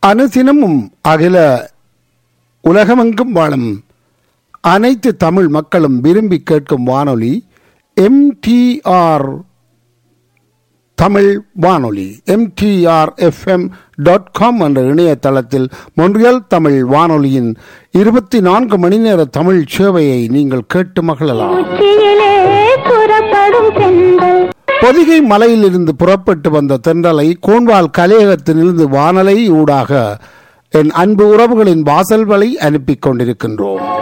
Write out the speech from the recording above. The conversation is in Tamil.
அனுதினமும் அகில உலகமெங்கும் வாழும் அனைத்து தமிழ் மக்களும் விரும்பி கேட்கும் வானொலி எம்டிஆர் தமிழ் வானொலி எம்டிஆர் எஃப்எம் டாட் காம் என்ற இணையதளத்தில் மொன்றியல் தமிழ் வானொலியின் இருபத்தி நான்கு மணி நேர தமிழ் சேவையை நீங்கள் கேட்டு மகிழலாம் உச்சியிலே புறப்படும் செந்தல் பொதிகை மலையிலிருந்து புறப்பட்டு வந்த தென்றலை கோன்வால் கலையகத்திலிருந்து வானலை ஊடாக என் அன்பு உறவுகளின் வாசல் வழி அனுப்பிக் கொண்டிருக்கின்றோம்